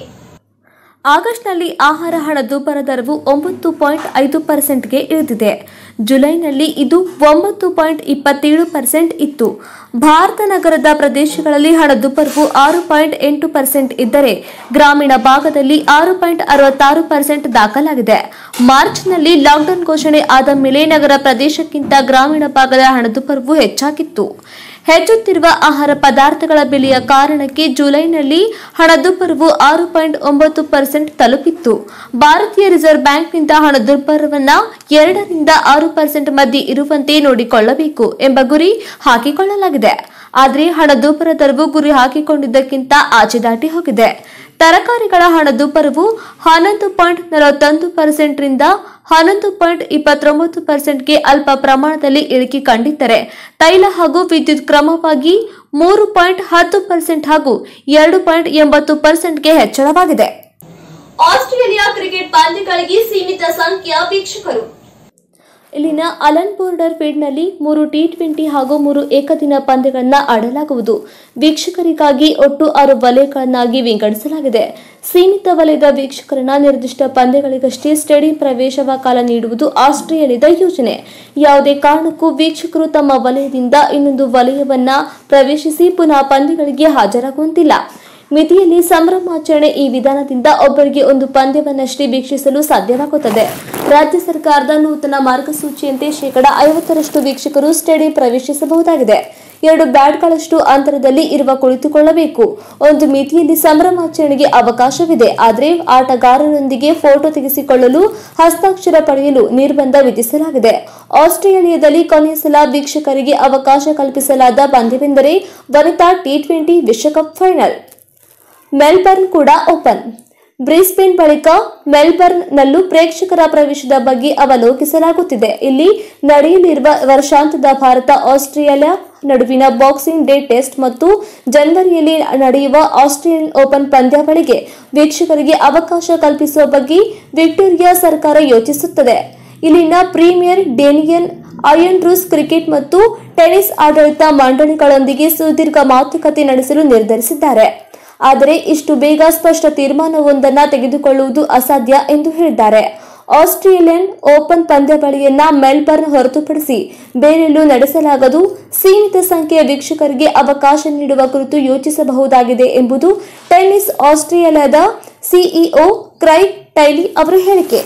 ಆಗಸ್ಟ್ನಲ್ಲಿ ಆಹಾರ ಹಣದುಬ್ಬರ ದರವು ಒಂಬತ್ತು ಪಾಯಿಂಟ್ ಐದು ಪರ್ಸೆಂಟ್ಗೆ ಇಳಿದಿದೆ ಜುಲೈನಲ್ಲಿ ಇದು ಒಂಬತ್ತು ಪಾಯಿಂಟ್ ಇಪ್ಪತ್ತೇಳು ಪರ್ಸೆಂಟ್ ಇತ್ತು ಭಾರತ ನಗರದ ಪ್ರದೇಶಗಳಲ್ಲಿ ಹಣದುಬ್ಬರವು ಆರು ಪಾಯಿಂಟ್ ಎಂಟು ಪರ್ಸೆಂಟ್ ಇದ್ದರೆ ಗ್ರಾಮೀಣ ಭಾಗದಲ್ಲಿ ಆರು ಪಾಯಿಂಟ್ ಅರವತ್ತಾರು ಪರ್ಸೆಂಟ್ ದಾಖಲಾಗಿದೆ ಮಾರ್ಚ್ನಲ್ಲಿ ಲಾಕ್ಡೌನ್ ಘೋಷಣೆ ಆದ ಮೇಲೆ ನಗರ ಪ್ರದೇಶಕ್ಕಿಂತ ಗ್ರಾಮೀಣ ಭಾಗದ ಹಣದುಬ್ಬರವು ಹೆಚ್ಚಾಗಿತ್ತು ಹೆಚ್ಚುತ್ತಿರುವ ಆಹಾರ ಪದಾರ್ಥಗಳ ಬೆಲೆಯ ಕಾರಣಕ್ಕೆ ಜುಲೈನಲ್ಲಿ ಹಣದುಬ್ಬರವು ಆರು ಪಾಯಿಂಟ್ ಒಂಬತ್ತು ಪರ್ಸೆಂಟ್ ತಲುಪಿತ್ತು ಭಾರತೀಯ ರಿಸರ್ವ್ ಬ್ಯಾಂಕ್ನಿಂದ ಹಣದುಬ್ಬರವನ್ನ ಎರಡರಿಂದ ಆರು ಪರ್ಸೆಂಟ್ ಮಧ್ಯೆ ಇರುವಂತೆ ನೋಡಿಕೊಳ್ಳಬೇಕು ಎಂಬ ಗುರಿ ಹಾಕಿಕೊಳ್ಳಲಾಗಿದೆ ಆದರೆ ಹಣದುಬ್ಬರ ದರವು ಗುರಿ ಹಾಕಿಕೊಂಡಿದ್ದಕ್ಕಿಂತ ಆಚೆ ದಾಟಿ ಹೋಗಿದೆ ತರಕಾರಿಗಳ ಹಣದುಬ್ಬರವು ಹನ್ನೊಂದು ಪಾಯಿಂಟ್ ನಲವತ್ತೊಂದು ಪರ್ಸೆಂಟ್ರಿಂದ ಹನ್ನೊಂದು ಪಾಯಿಂಟ್ ಇಪ್ಪತ್ತೊಂಬತ್ತು ಪರ್ಸೆಂಟ್ಗೆ ಅಲ್ಪ ಪ್ರಮಾಣದಲ್ಲಿ ಇಳಿಕೆ ಕಂಡಿದ್ದರೆ ತೈಲ ಹಾಗೂ ವಿದ್ಯುತ್ ಕ್ರಮವಾಗಿ ಮೂರು ಪಾಯಿಂಟ್ ಹತ್ತು ಪರ್ಸೆಂಟ್ ಹಾಗೂ ಎರಡು ಪಾಯಿಂಟ್ ಎಂಬತ್ತು ಪರ್ಸೆಂಟ್ಗೆ ಹೆಚ್ಚಳವಾಗಿದೆ ಆಸ್ಟ್ರೇಲಿಯಾ ಕ್ರಿಕೆಟ್ ಪಂದ್ಯಗಳಿಗೆ ಸೀಮಿತ ಸಂಖ್ಯೆಯ ವೀಕ್ಷಕರು ಇಲ್ಲಿನ ಅಲನ್ ಬೋರ್ಡರ್ ಫೀಲ್ಡ್ನಲ್ಲಿ ಮೂರು ಟಿ ಟ್ವೆಂಟಿ ಹಾಗೂ ಮೂರು ಏಕದಿನ ಪಂದ್ಯಗಳನ್ನು ಆಡಲಾಗುವುದು ವೀಕ್ಷಕರಿಗಾಗಿ ಒಟ್ಟು ಆರು ವಲಯಗಳನ್ನಾಗಿ ವಿಂಗಡಿಸಲಾಗಿದೆ ಸೀಮಿತ ವಲಯದ ವೀಕ್ಷಕರನ್ನ ನಿರ್ದಿಷ್ಟ ಪಂದ್ಯಗಳಿಗಷ್ಟೇ ಸ್ಟೇಡಿಯಂ ಪ್ರವೇಶವ ಕಾಲ ನೀಡುವುದು ಆಸ್ಟ್ರೇಲಿಯಾದ ಯೋಜನೆ ಯಾವುದೇ ಕಾರಣಕ್ಕೂ ವೀಕ್ಷಕರು ತಮ್ಮ ವಲಯದಿಂದ ಇನ್ನೊಂದು ವಲಯವನ್ನ ಪ್ರವೇಶಿಸಿ ಪುನಃ ಪಂದ್ಯಗಳಿಗೆ ಹಾಜರಾಗುವಂತಿಲ್ಲ ಮಿತಿಯಲ್ಲಿ ಸಂಭ್ರಮಾಚರಣೆ ಈ ವಿಧಾನದಿಂದ ಒಬ್ಬರಿಗೆ ಒಂದು ಪಂದ್ಯವನ್ನಷ್ಟೇ ವೀಕ್ಷಿಸಲು ಸಾಧ್ಯವಾಗುತ್ತದೆ ರಾಜ್ಯ ಸರ್ಕಾರದ ನೂತನ ಮಾರ್ಗಸೂಚಿಯಂತೆ ಶೇಕಡ ಐವತ್ತರಷ್ಟು ವೀಕ್ಷಕರು ಸ್ಟೇಡಿಯಂ ಪ್ರವೇಶಿಸಬಹುದಾಗಿದೆ ಎರಡು ಬ್ಯಾಟ್ಗಳಷ್ಟು ಅಂತರದಲ್ಲಿ ಇರುವ ಕುಳಿತುಕೊಳ್ಳಬೇಕು ಒಂದು ಮಿತಿಯಲ್ಲಿ ಸಂಭ್ರಮಾಚರಣೆಗೆ ಅವಕಾಶವಿದೆ ಆದರೆ ಆಟಗಾರರೊಂದಿಗೆ ಫೋಟೋ ತೆಗೆಸಿಕೊಳ್ಳಲು ಹಸ್ತಾಕ್ಷರ ಪಡೆಯಲು ನಿರ್ಬಂಧ ವಿಧಿಸಲಾಗಿದೆ ಆಸ್ಟ್ರೇಲಿಯಾದಲ್ಲಿ ಕೊನೆಯ ಸಲ ವೀಕ್ಷಕರಿಗೆ ಅವಕಾಶ ಕಲ್ಪಿಸಲಾದ ಪಂದ್ಯವೆಂದರೆ ವನಿತಾ ಟಿ ಟ್ವೆಂಟಿ ವಿಶ್ವಕಪ್ ಫೈನಲ್ ಮೆಲ್ಬರ್ನ್ ಕೂಡ ಓಪನ್ ಬ್ರಿಸ್ಬೇನ್ ಬಳಿಕ ಮೆಲ್ಬರ್ನ್ನಲ್ಲೂ ಪ್ರೇಕ್ಷಕರ ಪ್ರವೇಶದ ಬಗ್ಗೆ ಅವಲೋಕಿಸಲಾಗುತ್ತಿದೆ ಇಲ್ಲಿ ನಡೆಯಲಿರುವ ವರ್ಷಾಂತ್ಯದ ಭಾರತ ಆಸ್ಟ್ರೇಲಿಯಾ ನಡುವಿನ ಬಾಕ್ಸಿಂಗ್ ಡೇ ಟೆಸ್ಟ್ ಮತ್ತು ಜನವರಿಯಲ್ಲಿ ನಡೆಯುವ ಆಸ್ಟ್ರೇಲಿಯನ್ ಓಪನ್ ಪಂದ್ಯಾವಳಿಗೆ ವೀಕ್ಷಕರಿಗೆ ಅವಕಾಶ ಕಲ್ಪಿಸುವ ಬಗ್ಗೆ ವಿಕ್ಟೋರಿಯಾ ಸರ್ಕಾರ ಯೋಚಿಸುತ್ತದೆ ಇಲ್ಲಿನ premier Daniel Andrews cricket ಮತ್ತು ಟೆನ್ನಿಸ್ ಆಡಳಿತ ಮಂಡಳಿಗಳೊಂದಿಗೆ ಸುದೀರ್ಘ ಮಾತುಕತೆ ನಡೆಸಲು ನಿರ್ಧರಿಸಿದ್ದಾರೆ ಆದರೆ ಇಷ್ಟು ಬೇಗ ಸ್ಪಷ್ಟ ತೀರ್ಮಾನವೊಂದನ್ನು ತೆಗೆದುಕೊಳ್ಳುವುದು ಅಸಾಧ್ಯ ಎಂದು ಹೇಳಿದ್ದಾರೆ ಆಸ್ಟ್ರೇಲಿಯನ್ ಓಪನ್ ಪಂದ್ಯಾವಳಿಯನ್ನ ಮೆಲ್ಬರ್ನ್ ಹೊರತುಪಡಿಸಿ ಬೇರೆಲ್ಲೂ ನಡೆಸಲಾಗದು ಸೀಮಿತ ಸಂಖ್ಯೆಯ ವೀಕ್ಷಕರಿಗೆ ಅವಕಾಶ ನೀಡುವ ಕುರಿತು ಯೋಚಿಸಬಹುದಾಗಿದೆ ಎಂಬುದು ಟೆನ್ನಿಸ್ ಆಸ್ಟ್ರೇಲಿಯಾದ ಸಿಇಒ ಕ್ರೈಗ್ ಟೈಲಿ ಅವರ ಹೇಳಿಕೆ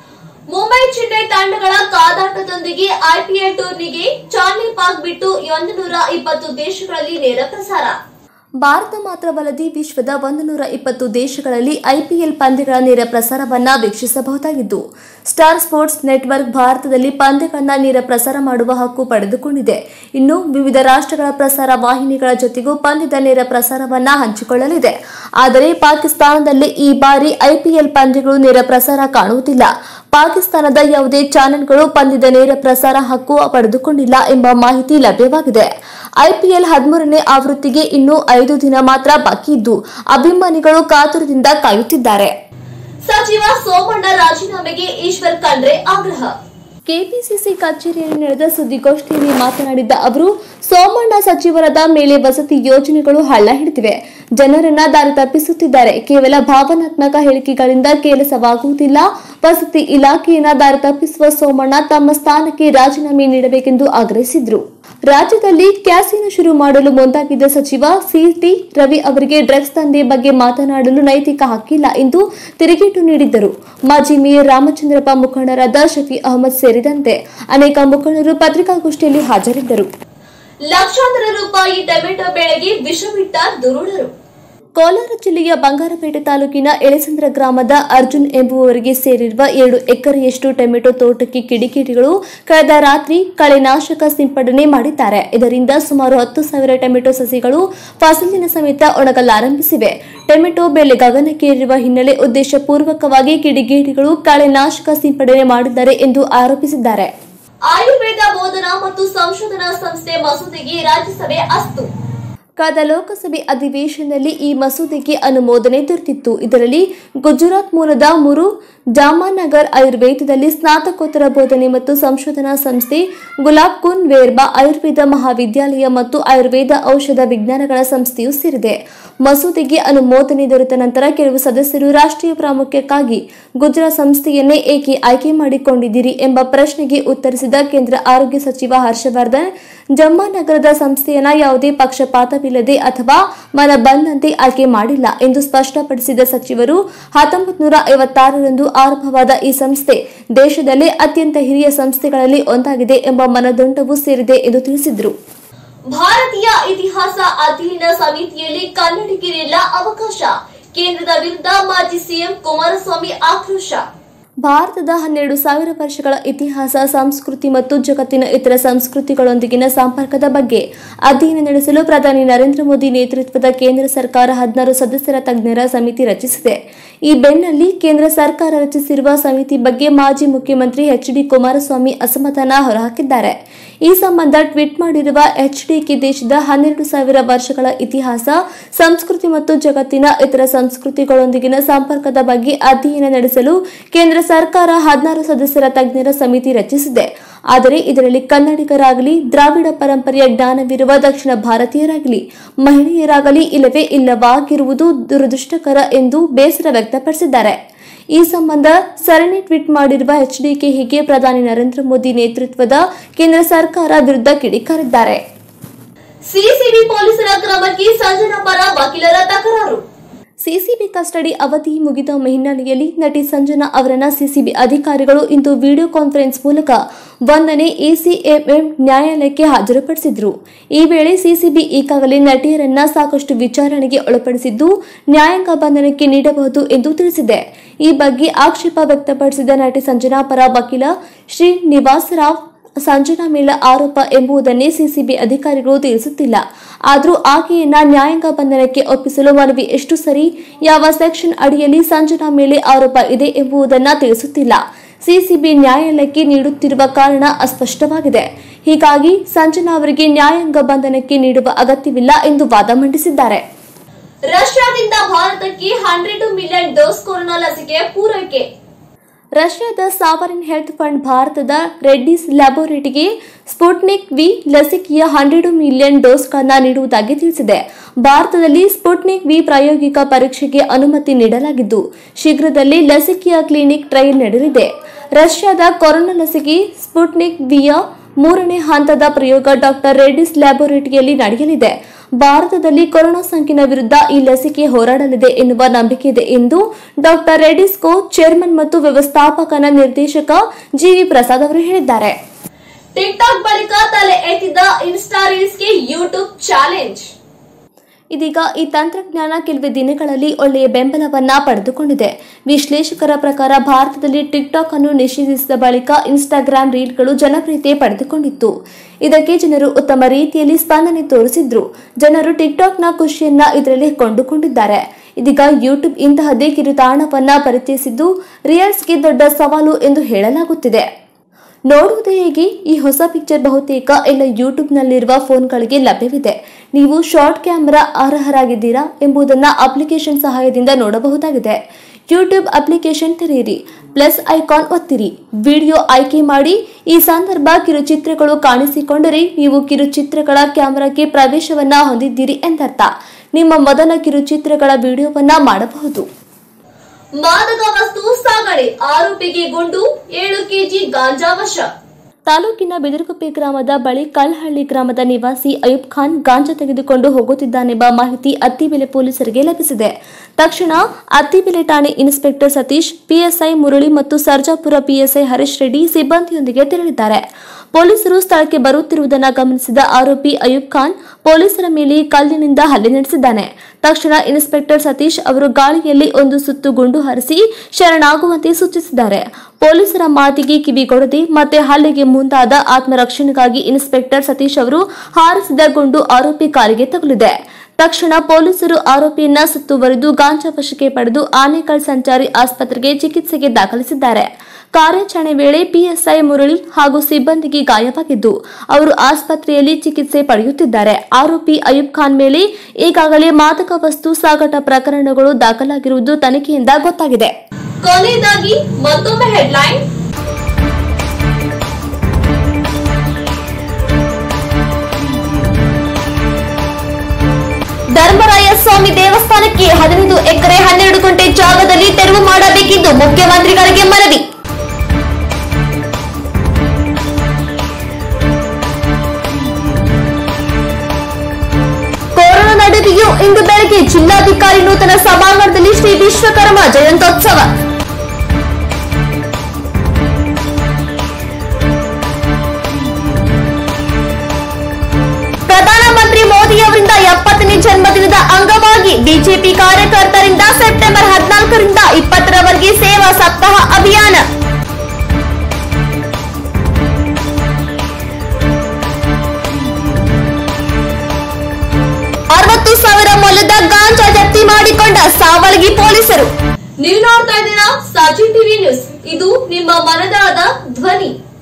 ಮುಂಬೈ ಚೆನ್ನೈ ತಂಡಗಳ ಕಾದಾಟದೊಂದಿಗೆ ಐಪಿಎಲ್ ಟೂರ್ನಿಗೆ ಚಾರ್ಲಿ ಪಾರ್ಕ್ ಬಿಟ್ಟು ಒಂದು ನೂರ ಇಪ್ಪತ್ತು ದೇಶಗಳಲ್ಲಿ ನೇರ ಪ್ರಸಾರ ಭಾರತ ಮಾತ್ರವಲ್ಲದೆ ವಿಶ್ವದ ಒಂದು ನೂರ ಇಪ್ಪತ್ತು ದೇಶಗಳಲ್ಲಿ ಐಪಿಎಲ್ ಪಂದ್ಯಗಳ ನೇರ ಪ್ರಸಾರವನ್ನ ವೀಕ್ಷಿಸಬಹುದಾಗಿದ್ದು ಸ್ಟಾರ್ ಸ್ಪೋರ್ಟ್ಸ್ ನೆಟ್ವರ್ಕ್ ಭಾರತದಲ್ಲಿ ಪಂದ್ಯಗಳನ್ನ ನೇರ ಪ್ರಸಾರ ಮಾಡುವ ಹಕ್ಕು ಪಡೆದುಕೊಂಡಿದೆ ಇನ್ನು ವಿವಿಧ ರಾಷ್ಟ್ರಗಳ ಪ್ರಸಾರ ವಾಹಿನಿಗಳ ಜೊತೆಗೂ ಪಂದ್ಯದ ನೇರ ಪ್ರಸಾರವನ್ನ ಹಂಚಿಕೊಳ್ಳಲಿದೆ ಆದರೆ ಪಾಕಿಸ್ತಾನದಲ್ಲಿ ಈ ಬಾರಿ ಐಪಿಎಲ್ ಪಂದ್ಯಗಳು ನೇರ ಪ್ರಸಾರ ಕಾಣುವುದಿಲ್ಲ ಪಾಕಿಸ್ತಾನದ ಯಾವುದೇ ಚಾನೆಲ್ಗಳು ಪಂದ್ಯದ ನೇರ ಪ್ರಸಾರ ಹಕ್ಕು ಪಡೆದುಕೊಂಡಿಲ್ಲ ಎಂಬ ಮಾಹಿತಿ ಲಭ್ಯವಾಗಿದೆ ಐಪಿಎಲ್ ಹದಿಮೂರನೇ ಆವೃತ್ತಿಗೆ ಇನ್ನೂ ಐದು ದಿನ ಮಾತ್ರ ಬಾಕಿ ಇದ್ದು ಅಭಿಮಾನಿಗಳು ಕಾತುರದಿಂದ ಕಾಯುತ್ತಿದ್ದಾರೆ ಸಚಿವ ಸೋಮಣ್ಣ ರಾಜೀನಾಮೆಗೆ ಈಶ್ವರ್ ಖಂಡ್ರೆ ಆಗ್ರಹ ಕೆಪಿಸಿಸಿ ಕಚೇರಿಯಲ್ಲಿ ನಡೆದ ಸುದ್ದಿಗೋಷ್ಠಿಯಲ್ಲಿ ಮಾತನಾಡಿದ ಅವರು ಸೋಮಣ್ಣ ಸಚಿವರದ ಮೇಲೆ ವಸತಿ ಯೋಜನೆಗಳು ಹಳ್ಳ ಹಿಡಿದಿವೆ ಜನರನ್ನ ದಾರಿ ತಪ್ಪಿಸುತ್ತಿದ್ದಾರೆ ಕೇವಲ ಭಾವನಾತ್ಮಕ ಹೇಳಿಕೆಗಳಿಂದ ಕೆಲಸವಾಗುವುದಿಲ್ಲ ವಸತಿ ಇಲಾಖೆಯನ್ನ ದಾರಿ ತಪ್ಪಿಸುವ ಸೋಮಣ್ಣ ತಮ್ಮ ಸ್ಥಾನಕ್ಕೆ ರಾಜೀನಾಮೆ ನೀಡಬೇಕೆಂದು ಆಗ್ರಹಿಸಿದ್ರು ರಾಜ್ಯದಲ್ಲಿ ಕ್ಯಾಸಿನೋ ಶುರು ಮಾಡಲು ಮುಂದಾಗಿದ್ದ ಸಚಿವ ಸಿಟಿ ರವಿ ಅವರಿಗೆ ಡ್ರಗ್ಸ್ ದಂಧೆ ಬಗ್ಗೆ ಮಾತನಾಡಲು ನೈತಿಕ ಹಕ್ಕಿಲ್ಲ ಎಂದು ತಿರುಗೇಟು ನೀಡಿದ್ದರು ಮಾಜಿ ಮೇಯರ್ ರಾಮಚಂದ್ರಪ್ಪ ಮುಖಂಡರಾದ ಶಫಿ ಅಹಮದ್ ಸೇರಿದಂತೆ ಅನೇಕ ಮುಖಂಡರು ಪತ್ರಿಕಾಗೋಷ್ಠಿಯಲ್ಲಿ ಹಾಜರಿದ್ದರು ಲಕ್ಷಾಂತರ ರೂಪಾಯಿ ಟೊಮೆಟೊ ಬೆಳೆಗೆ ವಿಷ ಬಿಟ್ಟ ದುರುಳರು ಕೋಲಾರ ಜಿಲ್ಲೆಯ ಬಂಗಾರಪೇಟೆ ತಾಲೂಕಿನ ಎಳೆಸಂದ್ರ ಗ್ರಾಮದ ಅರ್ಜುನ್ ಎಂಬುವವರಿಗೆ ಸೇರಿರುವ ಎರಡು ಎಕರೆಯಷ್ಟು ಟೊಮೆಟೊ ತೋಟಕ್ಕೆ ಕಿಡಿಕಿಡಿಗಳು ಕಳೆದ ರಾತ್ರಿ ಕಳೆನಾಶಕ ಸಿಂಪಡಣೆ ಮಾಡಿದ್ದಾರೆ ಇದರಿಂದ ಸುಮಾರು ಹತ್ತು ಸಾವಿರ ಟೊಮೆಟೊ ಸಸಿಗಳು ಫಸಲಿನ ಸಮೇತ ಒಣಗಲಾರಂಭಿಸಿವೆ ಟೊಮೆಟೊ ಬೆಲೆ ಗಗನಕ್ಕೇರಿರುವ ಹಿನ್ನೆಲೆ ಉದ್ದೇಶಪೂರ್ವಕವಾಗಿ ಕಿಡಿಗೇಡಿಗಳು ಕಳೆನಾಶಕ ಸಿಂಪಡಣೆ ಮಾಡಿದ್ದಾರೆ ಎಂದು ಆರೋಪಿಸಿದ್ದಾರೆ ಆಯುರ್ವೇದ ಬೋಧನಾ ಮತ್ತು ಸಂಶೋಧನಾ ಸಂಸ್ಥೆ ಮಸೂದೆಗೆ ರಾಜ್ಯಸಭೆ ಅಸ್ತು ಕಳೆದ ಲೋಕಸಭೆ ಅಧಿವೇಶನದಲ್ಲಿ ಈ ಮಸೂದೆಗೆ ಅನುಮೋದನೆ ದೊರೆತಿತ್ತು ಇದರಲ್ಲಿ ಗುಜರಾತ್ ಮೂಲದ ಮೂರು ಜಾಮಾನಗರ್ ಆಯುರ್ವೇದದಲ್ಲಿ ಸ್ನಾತಕೋತ್ತರ ಬೋಧನೆ ಮತ್ತು ಸಂಶೋಧನಾ ಸಂಸ್ಥೆ ಗುಲಾಬ್ ಕುನ್ ವೇರ್ಬಾ ಆಯುರ್ವೇದ ಮಹಾವಿದ್ಯಾಲಯ ಮತ್ತು ಆಯುರ್ವೇದ ಔಷಧ ವಿಜ್ಞಾನಗಳ ಸಂಸ್ಥೆಯೂ ಸೇರಿದೆ ಮಸೂದೆಗೆ ಅನುಮೋದನೆ ದೊರೆತ ನಂತರ ಕೆಲವು ಸದಸ್ಯರು ರಾಷ್ಟ್ರೀಯ ಪ್ರಾಮುಖ್ಯಕ್ಕಾಗಿ ಗುಜರಾತ್ ಸಂಸ್ಥೆಯನ್ನೇ ಏಕೆ ಆಯ್ಕೆ ಮಾಡಿಕೊಂಡಿದ್ದೀರಿ ಎಂಬ ಪ್ರಶ್ನೆಗೆ ಉತ್ತರಿಸಿದ ಕೇಂದ್ರ ಆರೋಗ್ಯ ಸಚಿವ ಹರ್ಷವರ್ಧನ್ ಜಮ್ಮಾನಗರದ ಸಂಸ್ಥೆಯನ್ನ ಯಾವುದೇ ಪಕ್ಷಪಾತವಿಲ್ಲದೆ ಅಥವಾ ಮನ ಬಂದಂತೆ ಆಯ್ಕೆ ಮಾಡಿಲ್ಲ ಎಂದು ಸ್ಪಷ್ಟಪಡಿಸಿದ ಸಚಿವರು ಹತ್ತೊಂಬತ್ತು ನೂರ ಐವತ್ತಾರರಂದು ಆರಂಭವಾದ ಈ ಸಂಸ್ಥೆ ದೇಶದಲ್ಲೇ ಅತ್ಯಂತ ಹಿರಿಯ ಸಂಸ್ಥೆಗಳಲ್ಲಿ ಒಂದಾಗಿದೆ ಎಂಬ ಮನದೊಂಡವೂ ಸೇರಿದೆ ಎಂದು ತಿಳಿಸಿದರು ಭಾರತೀಯ ಇತಿಹಾಸ ಅಧ್ಯಯನ ಸಮಿತಿಯಲ್ಲಿ ಕನ್ನಡಿಗರಿಲ್ಲ ಅವಕಾಶ ಕೇಂದ್ರದ ವಿರುದ್ಧ ಮಾಜಿ ಸಿಎಂ ಕುಮಾರಸ್ವಾಮಿ ಆಕ್ರೋಶ ಭಾರತದ ಹನ್ನೆರಡು ಸಾವಿರ ವರ್ಷಗಳ ಇತಿಹಾಸ ಸಂಸ್ಕೃತಿ ಮತ್ತು ಜಗತ್ತಿನ ಇತರ ಸಂಸ್ಕೃತಿಗಳೊಂದಿಗಿನ ಸಂಪರ್ಕದ ಬಗ್ಗೆ ಅಧ್ಯಯನ ನಡೆಸಲು ಪ್ರಧಾನಿ ನರೇಂದ್ರ ಮೋದಿ ನೇತೃತ್ವದ ಕೇಂದ್ರ ಸರ್ಕಾರ ಹದಿನಾರು ಸದಸ್ಯರ ತಜ್ಞರ ಸಮಿತಿ ರಚಿಸಿದೆ ಈ ಬೆನ್ನಲ್ಲಿ ಕೇಂದ್ರ ಸರ್ಕಾರ ರಚಿಸಿರುವ ಸಮಿತಿ ಬಗ್ಗೆ ಮಾಜಿ ಮುಖ್ಯಮಂತ್ರಿ ಎಚ್ ಡಿ ಕುಮಾರಸ್ವಾಮಿ ಅಸಮಾಧಾನ ಹೊರಹಾಕಿದ್ದಾರೆ ಈ ಸಂಬಂಧ ಟ್ವೀಟ್ ಮಾಡಿರುವ ಎಚ್ಡಿಕೆ ದೇಶದ ಹನ್ನೆರಡು ಸಾವಿರ ವರ್ಷಗಳ ಇತಿಹಾಸ ಸಂಸ್ಕೃತಿ ಮತ್ತು ಜಗತ್ತಿನ ಇತರ ಸಂಸ್ಕೃತಿಗಳೊಂದಿಗಿನ ಸಂಪರ್ಕದ ಬಗ್ಗೆ ಅಧ್ಯಯನ ನಡೆಸಲು ಕೇಂದ್ರ ಸರ್ಕಾರ ಹದಿನಾರು ಸದಸ್ಯರ ತಜ್ಞರ ಸಮಿತಿ ರಚಿಸಿದೆ ಆದರೆ ಇದರಲ್ಲಿ ಕನ್ನಡಿಗರಾಗಲಿ ದ್ರಾವಿಡ ಪರಂಪರೆಯ ಜ್ಞಾನವಿರುವ ದಕ್ಷಿಣ ಭಾರತೀಯರಾಗಲಿ ಮಹಿಳೆಯರಾಗಲಿ ಇಲ್ಲವೇ ಇಲ್ಲವಾಗಿರುವುದು ದುರದೃಷ್ಟಕರ ಎಂದು ಬೇಸರ ವ್ಯಕ್ತಪಡಿಸಿದ್ದಾರೆ ಈ ಸಂಬಂಧ ಸರಣಿ ಟ್ವೀಟ್ ಮಾಡಿರುವ ಎಚ್ಡಿಕೆ ಹೀಗೆ ಪ್ರಧಾನಿ ನರೇಂದ್ರ ಮೋದಿ ನೇತೃತ್ವದ ಕೇಂದ್ರ ಸರ್ಕಾರ ವಿರುದ್ಧ ಕಿಡಿಕಾರಿದ್ದಾರೆ ಸಿಸಿಬಿ ಪೊಲೀಸರ ಕ್ರಮಕ್ಕೆ ಸಂಜನಾ ಪರ ವಕೀಲರ ತಕರಾರು ಸಿಸಿಬಿ ಕಸ್ಟಡಿ ಅವಧಿ ಮುಗಿದ ಹಿನ್ನೆಲೆಯಲ್ಲಿ ನಟಿ ಸಂಜನಾ ಅವರನ್ನ ಸಿಸಿಬಿ ಅಧಿಕಾರಿಗಳು ಇಂದು ವಿಡಿಯೋ ಕಾನ್ಫರೆನ್ಸ್ ಮೂಲಕ ಒಂದನೇ ಎಸಿಎಂಎಂ ನ್ಯಾಯಾಲಯಕ್ಕೆ ಹಾಜರುಪಡಿಸಿದ್ರು ಈ ವೇಳೆ ಸಿಸಿಬಿ ಈಗಾಗಲೇ ನಟಿಯರನ್ನ ಸಾಕಷ್ಟು ವಿಚಾರಣೆಗೆ ಒಳಪಡಿಸಿದ್ದು ನ್ಯಾಯಾಂಗ ಬಂಧನಕ್ಕೆ ನೀಡಬಹುದು ಎಂದು ತಿಳಿಸಿದೆ ಈ ಬಗ್ಗೆ ಆಕ್ಷೇಪ ವ್ಯಕ್ತಪಡಿಸಿದ ನಟಿ ಸಂಜನಾ ಪರ ವಕೀಲ ಶ್ರೀನಿವಾಸ ರಾವ್ ಸಂಜನಾ ಮೇಲೆ ಆರೋಪ ಎಂಬುದನ್ನೇ ಸಿಸಿಬಿ ಅಧಿಕಾರಿಗಳು ತಿಳಿಸುತ್ತಿಲ್ಲ ಆದರೂ ಆಕೆಯನ್ನ ನ್ಯಾಯಾಂಗ ಬಂಧನಕ್ಕೆ ಒಪ್ಪಿಸಲು ಮನವಿ ಎಷ್ಟು ಸರಿ ಯಾವ ಸೆಕ್ಷನ್ ಅಡಿಯಲ್ಲಿ ಸಂಜನಾ ಮೇಲೆ ಆರೋಪ ಇದೆ ಎಂಬುದನ್ನ ತಿಳಿಸುತ್ತಿಲ್ಲ ಸಿಸಿಬಿ ನ್ಯಾಯಾಲಯಕ್ಕೆ ನೀಡುತ್ತಿರುವ ಕಾರಣ ಅಸ್ಪಷ್ಟವಾಗಿದೆ ಹೀಗಾಗಿ ಸಂಜನಾ ಅವರಿಗೆ ನ್ಯಾಯಾಂಗ ಬಂಧನಕ್ಕೆ ನೀಡುವ ಅಗತ್ಯವಿಲ್ಲ ಎಂದು ವಾದ ಮಂಡಿಸಿದ್ದಾರೆ ರಷ್ಯಾದಿಂದ ಭಾರತಕ್ಕೆ ಹಂಡ್ರೆಡ್ ಮಿಲಿಯನ್ ಡೋಸ್ ಕೊರೋನಾ ಲಸಿಕೆ ಪೂರೈಕೆ ರಷ್ಯಾದ ಸಾವರಿನ್ ಹೆಲ್ತ್ ಫಂಡ್ ಭಾರತದ ರೆಡ್ಡಿಸ್ ಲ್ಯಾಬೋರೇಟರಿಗೆ ಸ್ಪುಟ್ನಿಕ್ ವಿ ಲಸಿಕೆಯ ಹನ್ನೆರಡು ಮಿಲಿಯನ್ ಡೋಸ್ಗಳನ್ನು ನೀಡುವುದಾಗಿ ತಿಳಿಸಿದೆ ಭಾರತದಲ್ಲಿ ಸ್ಪುಟ್ನಿಕ್ ವಿ ಪ್ರಾಯೋಗಿಕ ಪರೀಕ್ಷೆಗೆ ಅನುಮತಿ ನೀಡಲಾಗಿದ್ದು ಶೀಘ್ರದಲ್ಲೇ ಲಸಿಕೆಯ ಕ್ಲಿನಿಕ್ ಟ್ರಯಲ್ ನಡೆಯಲಿದೆ ರಷ್ಯಾದ ಕೊರೋನಾ ಲಸಿಕೆ ಸ್ಪುಟ್ನಿಕ್ ವಿಯ ಮೂರನೇ ಹಂತದ ಪ್ರಯೋಗ ಡಾಕ್ಟರ್ ರೆಡ್ಡಿಸ್ ಲ್ಯಾಬೋರೇಟರಿಯಲ್ಲಿ ನಡೆಯಲಿದೆ ಭಾರತದಲ್ಲಿ ಕೊರೋನಾ ಸೋಂಕಿನ ವಿರುದ್ಧ ಈ ಲಸಿಕೆ ಹೋರಾಡಲಿದೆ ಎನ್ನುವ ನಂಬಿಕೆ ಇದೆ ಎಂದು ಡಾಕ್ಟರ್ ರೆಡ್ಡಿಸ್ ಕೋ ಚೇರ್ಮನ್ ಮತ್ತು ವ್ಯವಸ್ಥಾಪಕನ ನಿರ್ದೇಶಕ ಜಿವಿ ಪ್ರಸಾದ್ ಅವರು ಹೇಳಿದ್ದಾರೆ ಟಿಕ್ಟಾಕ್ ಬಳಿಕ ತಲೆ ಎತ್ತಿದ ಇನ್ಸ್ಟಾ ರೀಲ್ಸ್ಗೆ ಯೂಟ್ಯೂಬ್ ಚಾಲೆಂಜ್ ಇದೀಗ ಈ ತಂತ್ರಜ್ಞಾನ ಕೆಲವೇ ದಿನಗಳಲ್ಲಿ ಒಳ್ಳೆಯ ಬೆಂಬಲವನ್ನ ಪಡೆದುಕೊಂಡಿದೆ ವಿಶ್ಲೇಷಕರ ಪ್ರಕಾರ ಭಾರತದಲ್ಲಿ ಟಿಕ್ಟಾಕ್ ಅನ್ನು ನಿಷೇಧಿಸಿದ ಬಳಿಕ ಇನ್ಸ್ಟಾಗ್ರಾಂ ರೀಲ್ಗಳು ಜನಪ್ರಿಯತೆ ಪಡೆದುಕೊಂಡಿತ್ತು ಇದಕ್ಕೆ ಜನರು ಉತ್ತಮ ರೀತಿಯಲ್ಲಿ ಸ್ಪಂದನೆ ತೋರಿಸಿದ್ರು ಜನರು ಟಿಕ್ಟಾಕ್ನ ಖುಷಿಯನ್ನ ಇದರಲ್ಲಿ ಕೊಂಡುಕೊಂಡಿದ್ದಾರೆ ಇದೀಗ ಯೂಟ್ಯೂಬ್ ಇಂತಹದೇ ಕಿರುತಾಣವನ್ನ ಪರಿಚಯಿಸಿದ್ದು ರಿಯಲ್ಸ್ಗೆ ದೊಡ್ಡ ಸವಾಲು ಎಂದು ಹೇಳಲಾಗುತ್ತಿದೆ ನೋಡುವುದೇ ಹೇಗೆ ಈ ಹೊಸ ಪಿಕ್ಚರ್ ಬಹುತೇಕ ಎಲ್ಲ ಯೂಟ್ಯೂಬ್ನಲ್ಲಿರುವ ಫೋನ್ಗಳಿಗೆ ಲಭ್ಯವಿದೆ ನೀವು ಶಾರ್ಟ್ ಕ್ಯಾಮೆರಾ ಅರ್ಹರಾಗಿದ್ದೀರಾ ಎಂಬುದನ್ನು ಅಪ್ಲಿಕೇಶನ್ ಸಹಾಯದಿಂದ ನೋಡಬಹುದಾಗಿದೆ ಯೂಟ್ಯೂಬ್ ಅಪ್ಲಿಕೇಶನ್ ತೆರೆಯಿರಿ ಪ್ಲಸ್ ಐಕಾನ್ ಒತ್ತಿರಿ ವಿಡಿಯೋ ಆಯ್ಕೆ ಮಾಡಿ ಈ ಸಂದರ್ಭ ಕಿರುಚಿತ್ರಗಳು ಕಾಣಿಸಿಕೊಂಡರೆ ನೀವು ಕಿರುಚಿತ್ರಗಳ ಕ್ಯಾಮೆರಾಕ್ಕೆ ಪ್ರವೇಶವನ್ನ ಹೊಂದಿದ್ದೀರಿ ಎಂದರ್ಥ ನಿಮ್ಮ ಮೊದಲ ಕಿರುಚಿತ್ರಗಳ ವಿಡಿಯೋವನ್ನ ಮಾಡಬಹುದು ಮಾದಕ ವಸ್ತು ಸಾಗಣೆ ಆರೋಪಿಗೆ ಗುಂಡು ಏಳು ಕೆಜಿ ಗಾಂಜಾ ವಶ ತಾಲೂಕಿನ ಬಿದಿರುಗುಪ್ಪೆ ಗ್ರಾಮದ ಬಳಿ ಕಲ್ಹಳ್ಳಿ ಗ್ರಾಮದ ನಿವಾಸಿ ಅಯೂಬ್ ಖಾನ್ ಗಾಂಜಾ ತೆಗೆದುಕೊಂಡು ಹೋಗುತ್ತಿದ್ದಾನೆಂಬ ಮಾಹಿತಿ ಅತ್ತಿಬೆಲೆ ಪೊಲೀಸರಿಗೆ ಲಭಿಸಿದೆ ತಕ್ಷಣ ಅತ್ತಿಬೆಲೆ ಠಾಣೆ ಇನ್ಸ್ಪೆಕ್ಟರ್ ಸತೀಶ್ ಪಿಎಸ್ಐ ಮುರಳಿ ಮತ್ತು ಸರ್ಜಾಪುರ ಪಿಎಸ್ಐ ಹರೀಶ್ ರೆಡ್ಡಿ ಸಿಬ್ಬಂದಿಯೊಂದಿಗೆ ತೆರಳಿದ್ದಾರೆ ಪೊಲೀಸರು ಸ್ಥಳಕ್ಕೆ ಬರುತ್ತಿರುವುದನ್ನು ಗಮನಿಸಿದ ಆರೋಪಿ ಅಯೂಬ್ ಖಾನ್ ಪೊಲೀಸರ ಮೇಲೆ ಕಲ್ಲಿನಿಂದ ಹಲ್ಲೆ ನಡೆಸಿದ್ದಾನೆ ತಕ್ಷಣ ಇನ್ಸ್ಪೆಕ್ಟರ್ ಸತೀಶ್ ಅವರು ಗಾಳಿಯಲ್ಲಿ ಒಂದು ಸುತ್ತು ಗುಂಡು ಹಾರಿಸಿ ಶರಣಾಗುವಂತೆ ಸೂಚಿಸಿದ್ದಾರೆ ಪೊಲೀಸರ ಮಾತಿಗೆ ಕಿವಿಗೊಡದೆ ಮತ್ತೆ ಹಲ್ಲೆಗೆ ಮುಂದಾದ ಆತ್ಮರಕ್ಷಣೆಗಾಗಿ ಇನ್ಸ್ಪೆಕ್ಟರ್ ಸತೀಶ್ ಅವರು ಹಾರಿಸಿದ ಗುಂಡು ಆರೋಪಿ ಕಾಲಿಗೆ ತಗುಲಿದೆ ತಕ್ಷಣ ಪೊಲೀಸರು ಆರೋಪಿಯನ್ನ ಸುತ್ತುವರಿದು ಗಾಂಜಾ ವಶಕ್ಕೆ ಪಡೆದು ಆನೇಕಲ್ ಸಂಚಾರಿ ಆಸ್ಪತ್ರೆಗೆ ಚಿಕಿತ್ಸೆಗೆ ದಾಖಲಿಸಿದ್ದಾರೆ ಕಾರ್ಯಾಚರಣೆ ವೇಳೆ ಪಿಎಸ್ಐ ಮುರಳಿ ಹಾಗೂ ಸಿಬ್ಬಂದಿಗೆ ಗಾಯವಾಗಿದ್ದು ಅವರು ಆಸ್ಪತ್ರೆಯಲ್ಲಿ ಚಿಕಿತ್ಸೆ ಪಡೆಯುತ್ತಿದ್ದಾರೆ ಆರೋಪಿ ಅಯೂಬ್ ಖಾನ್ ಮೇಲೆ ಈಗಾಗಲೇ ಮಾದಕ ವಸ್ತು ಸಾಗಾಟ ಪ್ರಕರಣಗಳು ದಾಖಲಾಗಿರುವುದು ತನಿಖೆಯಿಂದ ಗೊತ್ತಾಗಿದೆ ಕೊನೆಯದಾಗಿ ಮತ್ತೊಮ್ಮೆ ಹೆಡ್ಲೈನ್ ಧರ್ಮರಾಯ ಸ್ವಾಮಿ ದೇವಸ್ಥಾನಕ್ಕೆ ಹದಿನೈದು ಎಕರೆ ಹನ್ನೆರಡು ಗುಂಟೆ ಜಾಗದಲ್ಲಿ ತೆರವು ಮಾಡಬೇಕೆಂದು ಮುಖ್ಯಮಂತ್ರಿಗಳಿಗೆ ಮನವಿ ಕೊರೋನಾ ನಡುವೆಯೂ ಇಂದು ಬೆಳಗ್ಗೆ ಜಿಲ್ಲಾಧಿಕಾರಿ ನೂತನ ಸಭಾಂಗಣದಲ್ಲಿ ಶ್ರೀ ವಿಶ್ವಕರ್ಮ ಜಯಂತ್ಯೋತ್ಸವ ಪ್ರಧಾನಮಂತ್ರಿ ಮೋದಿ ಅವರಿಂದ ಎಪ್ಪತ್ತನೇ ಜನ್ಮದಿನದ ಅಂಗವಾಗಿ ಬಿಜೆಪಿ ಕಾರ್ಯಕರ್ತರಿಂದ ಸೆಪ್ಟೆಂಬರ್ ಹದಿನಾಲ್ಕರಿಂದ ಇಪ್ಪತ್ತರವರೆಗೆ ಸೇವಾ ಸಪ್ತಾಹ ಅಭಿಯಾನ ಅರವತ್ತು ಸಾವಿರ ಮೊಲದ ಗಾಂಜಾ ಜಪ್ತಿ ಮಾಡಿಕೊಂಡ ಸಾವಳಗಿ ಪೊಲೀಸರು ನೀವು ನೋಡ್ತಾ ಇದ್ದೀರಾ ಸಾಜಿ ಟಿವಿ ನ್ಯೂಸ್ ಇದು ನಿಮ್ಮ ಮನದಾಳದ ಧ್ವನಿ